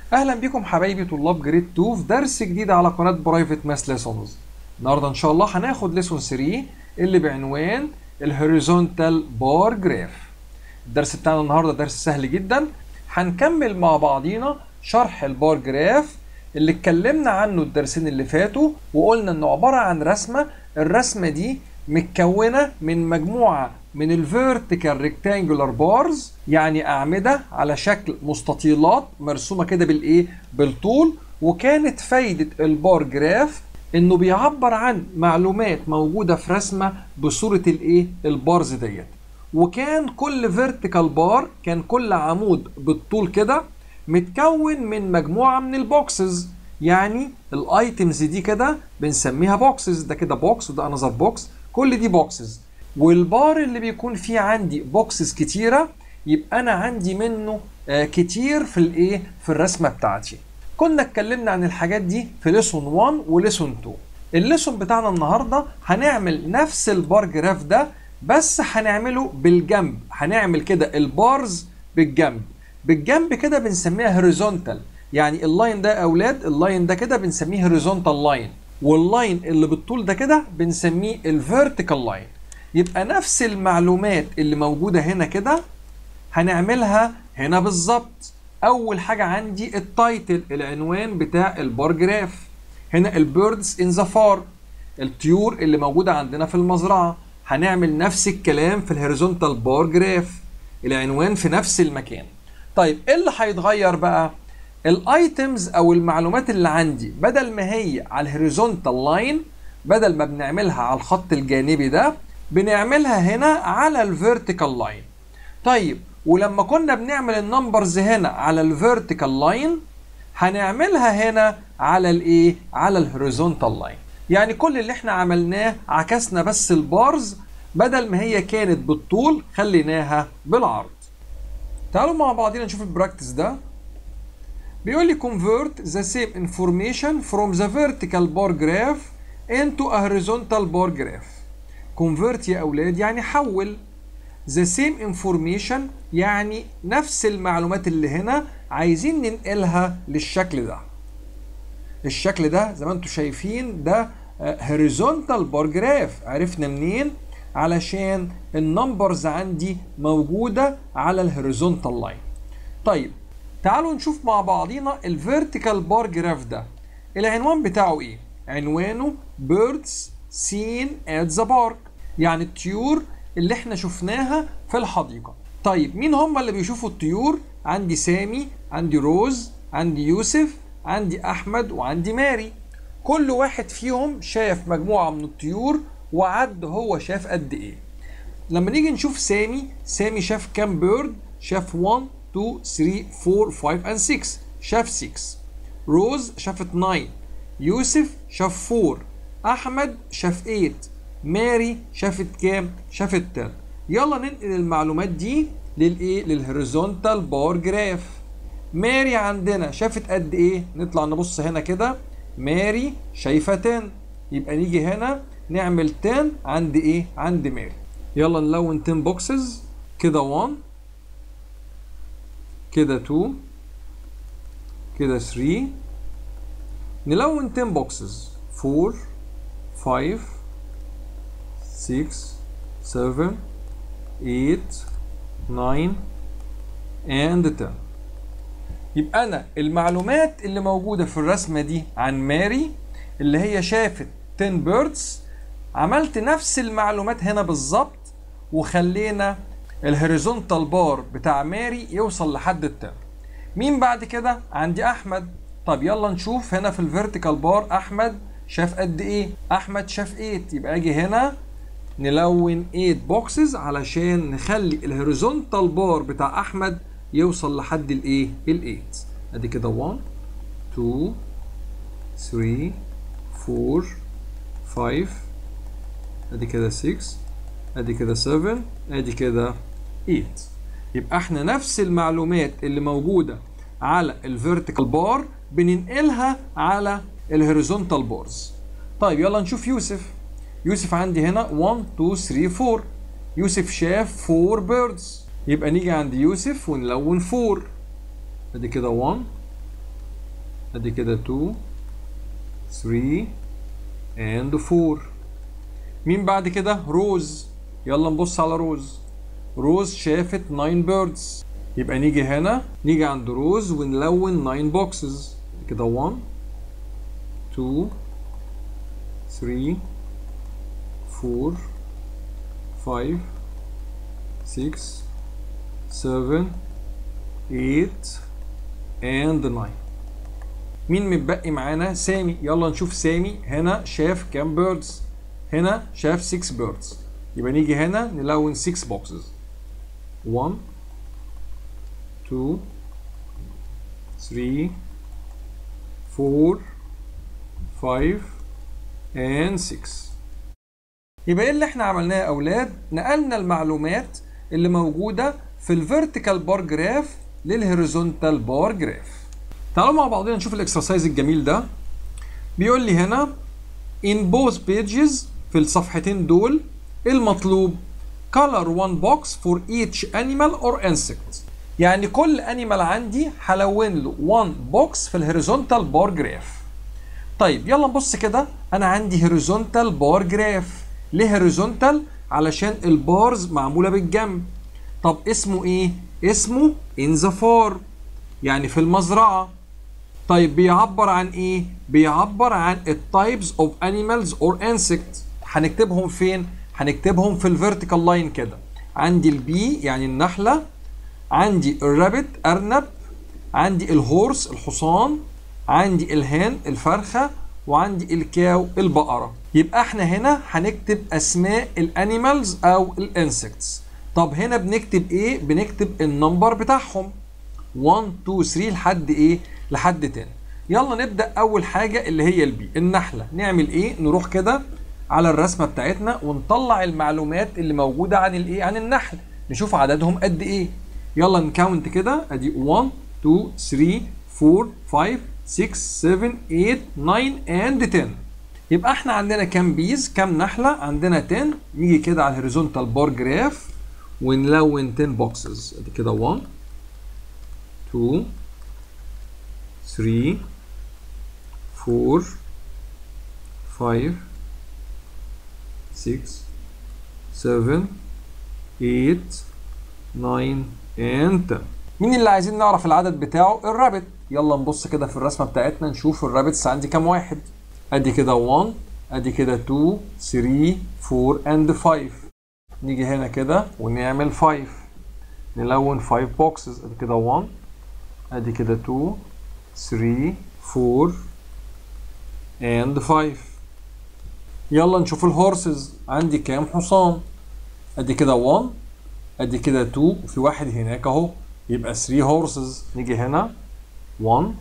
اهلا بكم حبايبي طلاب جريد 2 في درس جديد على قناه برايفت ماس ليسونز النهارده ان شاء الله هناخد ليسون 3 اللي بعنوان الهوريزونتال بار جراف الدرس بتاعنا النهارده درس سهل جدا هنكمل مع بعضينا شرح البار جراف اللي اتكلمنا عنه الدرسين اللي فاتوا وقلنا انه عباره عن رسمه الرسمه دي متكونه من مجموعه من الفيرتيكال ريكتانجولار بارز يعني اعمده على شكل مستطيلات مرسومه كده بالايه بالطول وكانت فايده البار جراف انه بيعبر عن معلومات موجوده في رسمه بصوره الايه البارز ديت وكان كل فيرتيكال بار كان كل عمود بالطول كده متكون من مجموعه من البوكسز يعني الايتمز دي كده بنسميها بوكسز ده كده بوكس وده انذر بوكس كل دي بوكسز والبار اللي بيكون فيه عندي بوكسز كتيره يبقى انا عندي منه آه كتير في الايه في الرسمه بتاعتي كنا اتكلمنا عن الحاجات دي في ليسون 1 وليسون 2 الليسون بتاعنا النهارده هنعمل نفس البار جراف ده بس هنعمله بالجنب هنعمل كده البارز بالجنب بالجنب كده بنسميها هوريزونتال يعني اللاين ده يا اولاد اللاين ده كده بنسميه هوريزونتال لاين واللاين اللي بالطول ده كده بنسميه الفيرتيكال لاين يبقى نفس المعلومات اللي موجودة هنا كده هنعملها هنا بالظبط أول حاجة عندي التايتل العنوان بتاع البار جراف هنا البيردز ان ذا فار الطيور اللي موجودة عندنا في المزرعة هنعمل نفس الكلام في الهوريزونتال بار جراف العنوان في نفس المكان طيب ايه اللي هيتغير بقى الايتمز او المعلومات اللي عندي بدل ما هي على الهوريزونتال لاين بدل ما بنعملها على الخط الجانبي ده بنعملها هنا على الفيرتيكال لاين طيب ولما كنا بنعمل النمبرز هنا على الفيرتيكال لاين هنعملها هنا على الايه على الهوريزونتال لاين يعني كل اللي احنا عملناه عكسنا بس البارز بدل ما هي كانت بالطول خليناها بالعرض تعالوا مع بعضنا نشوف البراكتس ده بيقول لي convert the same information from the vertical bar graph into a horizontal bar graph convert يا أولاد يعني حول the same information يعني نفس المعلومات اللي هنا عايزين ننقلها للشكل ده الشكل ده زي ما انتم شايفين ده horizontal bar graph عرفنا منين علشان النمبرز عندي موجودة على الهوريزونتال لاين طيب تعالوا نشوف مع بعضينا الفيرتيكال بار جراف ده العنوان بتاعه ايه عنوانه birds seen at the park يعني الطيور اللي احنا شفناها في الحديقة طيب مين هم اللي بيشوفوا الطيور عندي سامي عندي روز عندي يوسف عندي احمد وعندي ماري كل واحد فيهم شاف مجموعة من الطيور وعد هو شاف قد ايه لما نيجي نشوف سامي سامي شاف كام بيرد شاف 1 2 3 4 5 and 6 شاف 6 روز شافت 9 يوسف شاف 4 احمد شاف 8 ماري شافت كام شافت 10 يلا ننقل المعلومات دي للايه للهوريزونتال بار جراف ماري عندنا شافت قد ايه نطلع نبص هنا كده ماري شايفه 10 يبقى نيجي هنا نعمل 10 عند ايه عند ماري يلا نلون 10 بوكسز كده 1 كده 2 كده 3 نلون 10 بوكسز 4 5 6 7 8 9 and 10 يبقى انا المعلومات اللي موجوده في الرسمه دي عن ماري اللي هي شافت 10 بيردز عملت نفس المعلومات هنا بالظبط وخلينا الهوريزونتال بار بتاع ماري يوصل لحد التر مين بعد كده عندي احمد طب يلا نشوف هنا في الفيرتيكال بار احمد شاف قد ايه احمد شاف 8 يبقى اجي هنا نلون 8 بوكسز علشان نخلي الهوريزونتال بار بتاع احمد يوصل لحد الايه ال8 ادي كده 1 2 3 4 5 ادي كده 6 ادي كده 7 ادي كده 8 يبقى احنا نفس المعلومات اللي موجوده على الفيرتيكال بار بننقلها على الهوريزونتال بارز طيب يلا نشوف يوسف يوسف عندي هنا 1 2 3 4 يوسف شاف 4 بيردز يبقى نيجي عند يوسف ونلون 4 ادي كده 1 ادي كده 2 3 and 4 مين بعد كده روز يلا نبص على روز روز شافت 9 بيردز يبقى نيجي هنا نيجي عند روز ونلون 9 بوكسز كده 1 2 3 4 5 6 7 8 and 9 مين متبقي معانا سامي يلا نشوف سامي هنا شاف كام بيردز هنا شاف 6 بيردز يبقى نيجي هنا نلون 6 بوكسز 1 2 3 4 5 and 6 يبقى ايه اللي احنا عملناه يا اولاد نقلنا المعلومات اللي موجوده في الفيرتيكال بار جراف للهوريزونتال بار جراف تعالوا مع بعضنا نشوف الاكسرسايز الجميل ده بيقول لي هنا in both pages في الصفحتين دول المطلوب color one box for each animal or insect يعني كل انيمال عندي هلون له one box في الهوريزونتال بار جراف طيب يلا نبص كده انا عندي هوريزونتال بار جراف ليه هوريزونتال علشان البارز معموله بالجنب طب اسمه ايه اسمه in the farm يعني في المزرعه طيب بيعبر عن ايه بيعبر عن التايبس اوف انيمالز اور insects هنكتبهم فين هنكتبهم في الفيرتيكال لاين كده عندي البي يعني النحله عندي الرابت ارنب عندي الهورس الحصان عندي الهان الفرخه وعندي الكاو البقره يبقى احنا هنا هنكتب اسماء الانيمالز او الانسكتس طب هنا بنكتب ايه بنكتب النمبر بتاعهم 1 2 3 لحد ايه لحد 10 يلا نبدا اول حاجه اللي هي البي النحله نعمل ايه نروح كده على الرسمه بتاعتنا ونطلع المعلومات اللي موجوده عن الايه عن النحل نشوف عددهم قد ايه يلا نكاونت كده ادي 1 2 3 4 5 6 7 8 9 and 10 يبقى احنا عندنا كام بيز كام نحله عندنا 10 نيجي كده على الهوريزونتال بار جراف ونلون 10 بوكسز ادي كده 1 2 3 4 5 6 7 8 9 and 10 مين اللي عايزين نعرف العدد بتاعه الرابت يلا نبص كده في الرسمه بتاعتنا نشوف الرابتس عندي كام واحد ادي كده 1 ادي كده 2 3 4 and 5 نيجي هنا كده ونعمل 5 نلون 5 بوكسز ادي كده 1 ادي كده 2 3 4 and 5 يلا نشوف الهورسز عندي كام حصان ادي كده 1 ادي كده 2 وفي واحد هناك اهو يبقى 3 هورسز نيجي هنا 1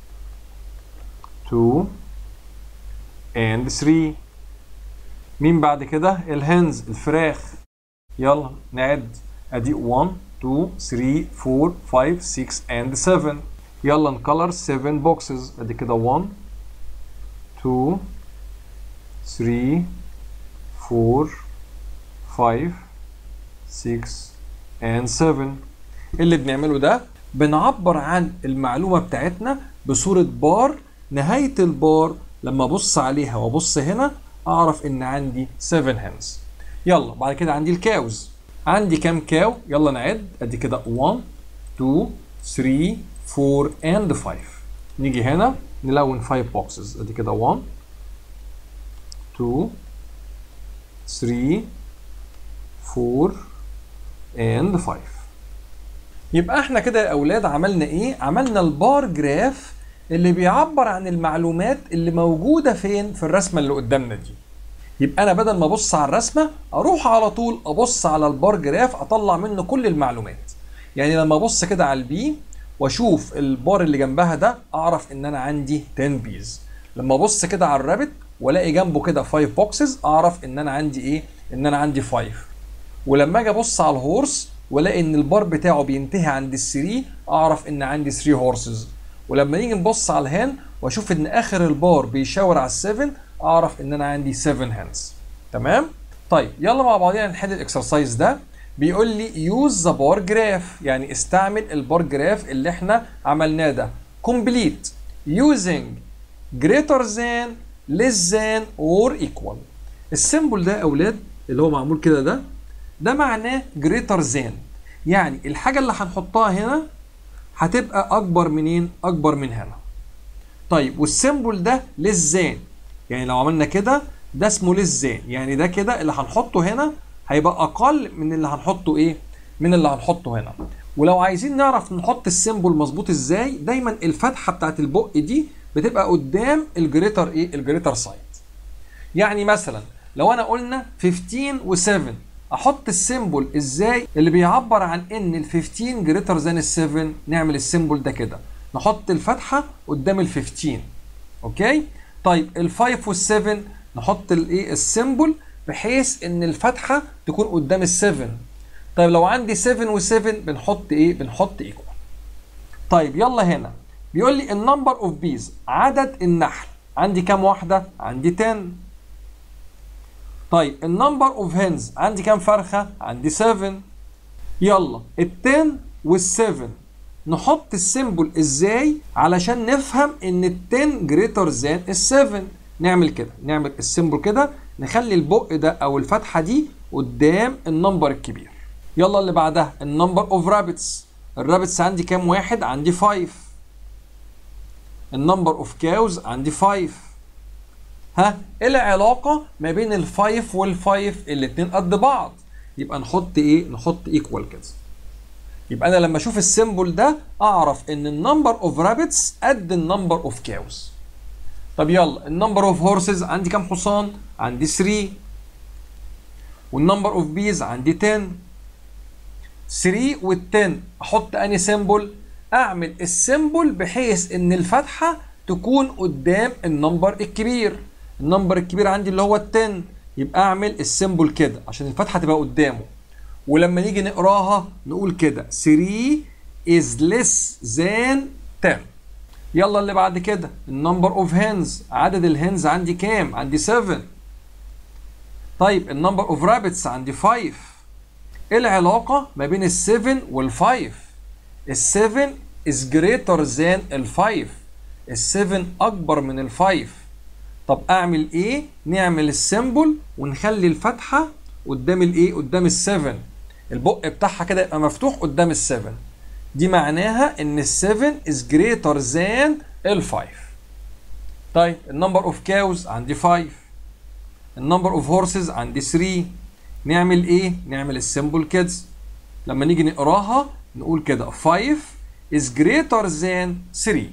2 and 3 مين بعد كده الهنز الفراخ يلا نعد ادي 1 2 3 4 5 6 and 7 يلا نكلر 7 بوكسز ادي كده 1 2 3 4 5 6 and 7 اللي بنعمله ده بنعبر عن المعلومة بتاعتنا بصورة بار نهاية البار لما ابص عليها وابص هنا اعرف ان عندي 7 هنز يلا بعد كده عندي الكاوز عندي كام كاو يلا نعد ادي كده 1 2 3 4 and 5 نيجي هنا نلون 5 بوكسز ادي كده 1 2 3 4 and 5 يبقى احنا كده يا اولاد عملنا ايه عملنا البار جراف اللي بيعبر عن المعلومات اللي موجوده فين في الرسمه اللي قدامنا دي يبقى انا بدل ما ابص على الرسمه اروح على طول ابص على البار جراف اطلع منه كل المعلومات يعني لما ابص كده على البي واشوف البار اللي جنبها ده اعرف ان انا عندي 10 بيز لما ابص كده على الرابت والاقي جنبه كده 5 بوكسز اعرف ان انا عندي ايه ان انا عندي 5 ولما اجي ابص على الهورس والاقي ان البار بتاعه بينتهي عند الثري اعرف ان عندي 3 هورسز ولما نيجي نبص على الهان واشوف ان اخر البار بيشاور على ال7 اعرف ان انا عندي 7 هاندز تمام طيب يلا مع بعضنا نحل الاكسرسايز ده بيقول لي يوز ذا بار جراف يعني استعمل البار جراف اللي احنا عملناه ده كومبليت using greater than less than or equal السيمبل ده يا اولاد اللي هو معمول كده ده ده معناه greater than يعني الحاجه اللي هنحطها هنا هتبقى اكبر منين اكبر من هنا طيب والسيمبل ده less than يعني لو عملنا كده ده اسمه less than يعني ده كده اللي هنحطه هنا هيبقى اقل من اللي هنحطه ايه من اللي هنحطه هنا ولو عايزين نعرف نحط السيمبل مظبوط ازاي دايما الفتحه بتاعت البق دي بتبقى قدام الجريتر ايه الجريتر سايد يعني مثلا لو انا قلنا 15 و7 احط السيمبل ازاي اللي بيعبر عن ان ال 15 جريتر ذان ال 7 نعمل السيمبل ده كده نحط الفتحه قدام ال 15 اوكي طيب ال 5 وال 7 نحط الايه السيمبل بحيث ان الفتحه تكون قدام ال 7 طيب لو عندي 7 و7 بنحط ايه بنحط ايكوال طيب يلا هنا بيقول لي النمبر اوف بيز عدد النحل عندي كام واحده عندي 10 طيب النمبر اوف هنز عندي كام فرخه عندي 7 يلا ال 10 وال 7 نحط السيمبل ازاي علشان نفهم ان ال 10 جريتر ذان ال 7 نعمل كده نعمل السيمبل كده نخلي البق ده او الفتحه دي قدام النمبر الكبير يلا اللي بعدها النمبر اوف رابتس الرابتس عندي كام واحد عندي 5 النمبر اوف كاوز عندي 5 ها ايه العلاقه ما بين الفايف والفايف الاتنين قد بعض يبقى نحط ايه نحط ايكوال كده يبقى انا لما اشوف السيمبل ده اعرف ان النمبر اوف رابتس قد النمبر اوف كاوز طب يلا النمبر اوف هورسز عندي كام حصان عندي 3 والنمبر اوف بيز عندي 10 3 وال10 احط اني سيمبل اعمل السيمبل بحيث ان الفتحه تكون قدام النمبر الكبير النمبر الكبير عندي اللي هو ال10 يبقى اعمل السيمبل كده عشان الفتحه تبقى قدامه ولما نيجي نقراها نقول كده 3 is less than 10 يلا اللي بعد كده النمبر اوف هنز عدد الهنز عندي كام عندي 7 طيب النمبر اوف رابتس عندي 5 ايه العلاقه ما بين ال7 وال5 ال7 is greater than ال5 ال7 اكبر من ال5 طب اعمل ايه نعمل السيمبل ونخلي الفتحه قدام الايه قدام ال7 البق بتاعها كده يبقى مفتوح قدام ال7 دي معناها ان ال7 is greater than ال5 طيب النمبر اوف كاوز عندي 5 النمبر اوف هورسز عندي 3 نعمل ايه نعمل السيمبل كده لما نيجي نقراها نقول كده 5 is greater than 3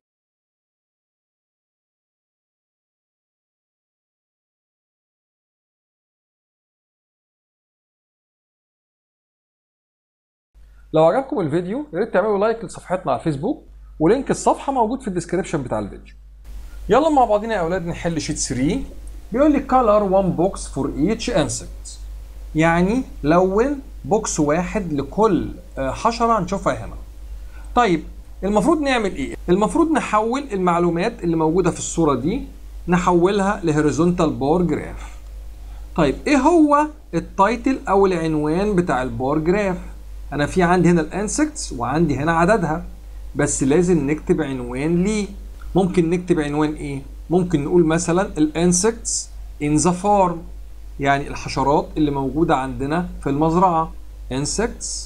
لو عجبكم الفيديو يا ريت تعملوا لايك لصفحتنا على الفيسبوك ولينك الصفحه موجود في الديسكربشن بتاع الفيديو يلا مع بعضنا يا اولاد نحل شيت 3 بيقول لي color one box for each insect يعني لون بوكس واحد لكل حشره هنشوفها هنا طيب المفروض نعمل ايه المفروض نحول المعلومات اللي موجوده في الصوره دي نحولها لهوريزونتال بار جراف طيب ايه هو التايتل او العنوان بتاع البار جراف انا في عندي هنا الانسكتس وعندي هنا عددها بس لازم نكتب عنوان ليه ممكن نكتب عنوان ايه ممكن نقول مثلا الانسكتس in the farm يعني الحشرات اللي موجودة عندنا في المزرعة insects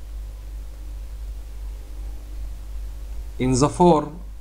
in the farm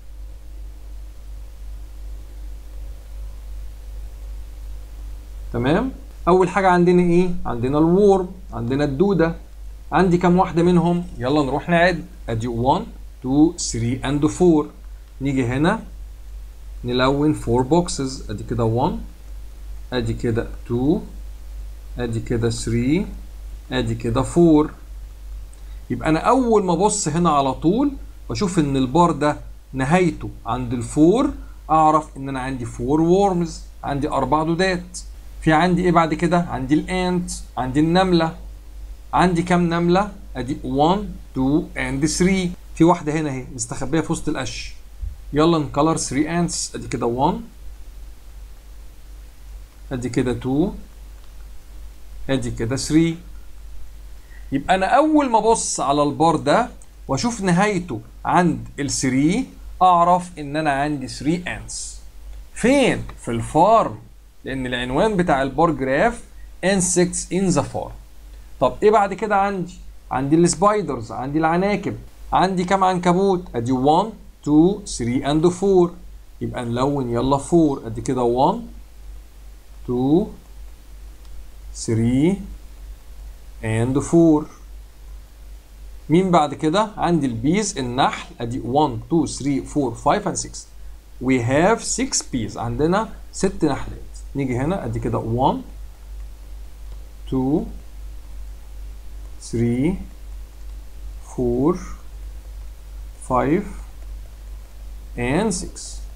تمام أول حاجة عندنا إيه؟ عندنا الورم عندنا الدودة عندي كام واحدة منهم؟ يلا نروح نعد أدي 1 2 3 and 4 نيجي هنا نلون 4 بوكسز أدي كده 1 ادي كده 2 ادي كده 3 ادي كده 4 يبقى انا اول ما ابص هنا على طول بشوف ان البار ده نهايته عند الفور اعرف ان انا عندي 4 وورمز عندي اربع دودات في عندي ايه بعد كده عندي الانت عندي النمله عندي كام نمله ادي 1 2 اند 3 في واحده هنا اهي مستخبيه في وسط القش يلا نكلر 3 انتس ادي كده 1 ادي كده 2 ادي كده 3 يبقى انا اول ما ابص على البار ده واشوف نهايته عند ال 3 اعرف ان انا عندي 3 ants فين في الفارم لان العنوان بتاع البار جراف insects in the farm طب ايه بعد كده عندي عندي السبايدرز عندي العناكب عندي كام عنكبوت ادي 1 2 3 اند 4 يبقى نلون يلا 4 ادي كده 1 2 3 اند 4 مين بعد كده عندي البيز النحل ادي 1 2 3 4 5 and 6 we have 6 bees عندنا ست نحلات نيجي هنا ادي كده 1 2 3 4 5 and 6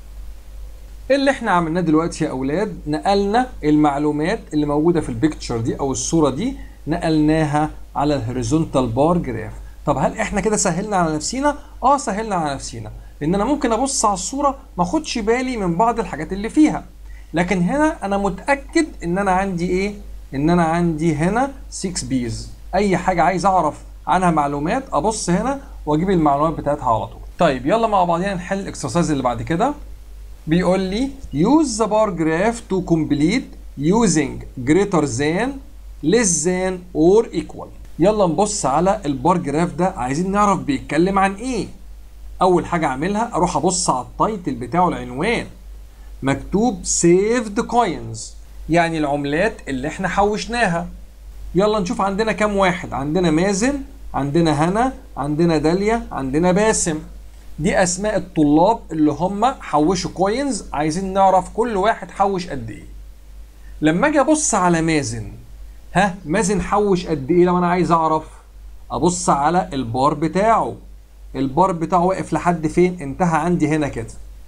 اللي احنا عملناه دلوقتي يا اولاد نقلنا المعلومات اللي موجوده في البيكتشر دي او الصوره دي نقلناها على الهوريزونتال بار جراف طب هل احنا كده سهلنا على نفسينا اه سهلنا على نفسينا لان انا ممكن ابص على الصوره ما اخدش بالي من بعض الحاجات اللي فيها لكن هنا انا متاكد ان انا عندي ايه ان انا عندي هنا 6 بيز اي حاجه عايز اعرف عنها معلومات ابص هنا واجيب المعلومات بتاعتها على طول طيب يلا مع بعضينا نحل الاكسرسايز اللي بعد كده بيقول لي use the bar graph to complete using greater than less than or equal يلا نبص على البار جراف ده عايزين نعرف بيتكلم عن ايه اول حاجه اعملها اروح ابص على التايتل بتاعه العنوان مكتوب saved coins يعني العملات اللي احنا حوشناها يلا نشوف عندنا كام واحد عندنا مازن عندنا هنا عندنا داليا عندنا باسم دي اسماء الطلاب اللي هم حوشوا كوينز عايزين نعرف كل واحد حوش قد ايه لما اجي ابص على مازن ها مازن حوش قد ايه لو انا عايز اعرف ابص على البار بتاعه البار بتاعه واقف لحد فين انتهى عندي هنا كده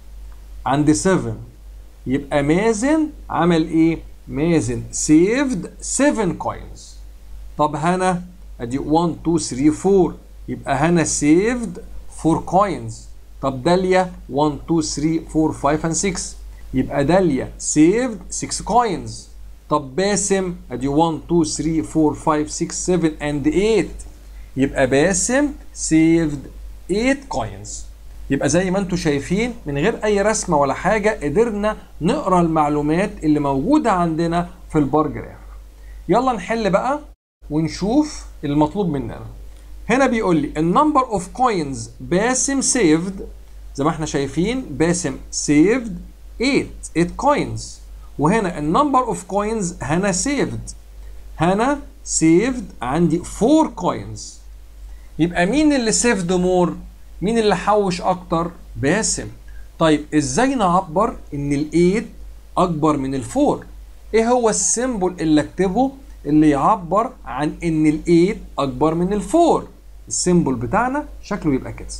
عند 7 يبقى مازن عمل ايه مازن سيفد 7 كوينز طب هنا ادي 1 2 3 4 يبقى هنا سيفد 4 كوينز طب داليا 1 2 3 4 5 and 6 يبقى داليا سيفد 6 كوينز طب باسم ادي 1 2 3 4 5 6 7 and 8 يبقى باسم سيفد 8 كوينز يبقى زي ما انتم شايفين من غير اي رسمه ولا حاجه قدرنا نقرا المعلومات اللي موجوده عندنا في البار جراف يلا نحل بقى ونشوف المطلوب مننا هنا بيقول لي النمبر اوف كوينز باسم سيفد زي ما احنا شايفين باسم سيفد 8 8 كوينز وهنا النمبر اوف كوينز هنا سيفد هنا سيفد عندي 4 كوينز يبقى مين اللي سيفد مور مين اللي حوش اكتر باسم طيب ازاي نعبر ان ال8 اكبر من ال4 ايه هو السيمبل اللي اكتبه اللي يعبر عن ان ال8 اكبر من ال4 السيمبل بتاعنا شكله يبقى كده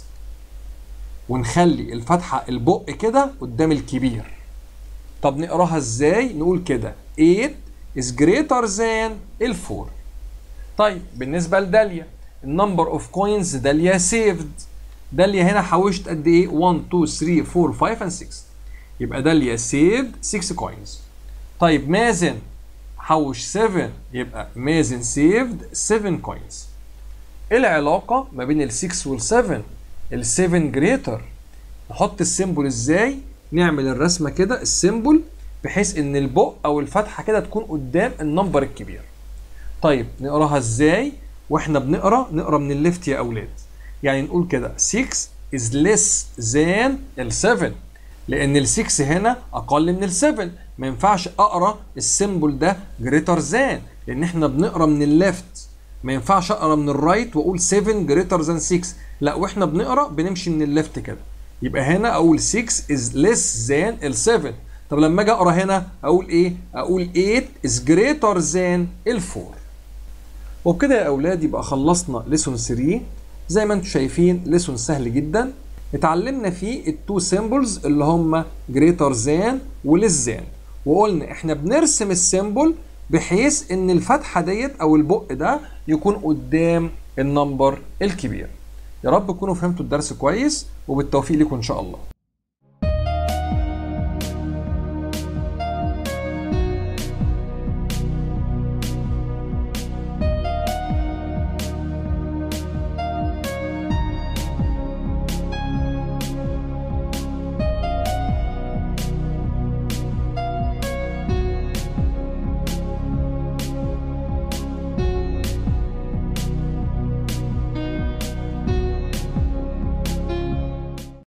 ونخلي الفتحه البق كده قدام الكبير طب نقراها ازاي نقول كده 8 is greater than ال4 طيب بالنسبه لداليا النمبر اوف كوينز داليا سيفد داليا هنا حوشت قد ايه 1 2 3 4 5 and 6 يبقى داليا سيفد 6 كوينز طيب مازن حوش 7 يبقى مازن سيفد 7 كوينز ايه العلاقه ما بين ال 6 وال 7 ال 7 جريتر نحط السيمبل ازاي نعمل الرسمه كده السيمبل بحيث ان البق او الفتحه كده تكون قدام النمبر الكبير طيب نقراها ازاي واحنا بنقرا نقرا من الليفت يا اولاد يعني نقول كده 6 is less than ال 7 لان ال 6 هنا اقل من ال 7 ما ينفعش اقرا السيمبل ده greater than لان احنا بنقرا من الليفت ما ينفعش اقرا من الرايت واقول 7 greater than 6 لا واحنا بنقرا بنمشي من الليفت كده يبقى هنا اقول 6 is less than ال 7 طب لما اجي اقرا هنا اقول ايه اقول 8 is greater than ال 4 وبكده يا اولاد يبقى خلصنا ليسون 3 زي ما انتم شايفين ليسون سهل جدا اتعلمنا فيه التو سيمبلز اللي هم greater than وليس than وقلنا احنا بنرسم السيمبل بحيث ان الفتحه ديت او البق ده يكون قدام النمبر الكبير يا رب تكونوا فهمتوا الدرس كويس وبالتوفيق لكم ان شاء الله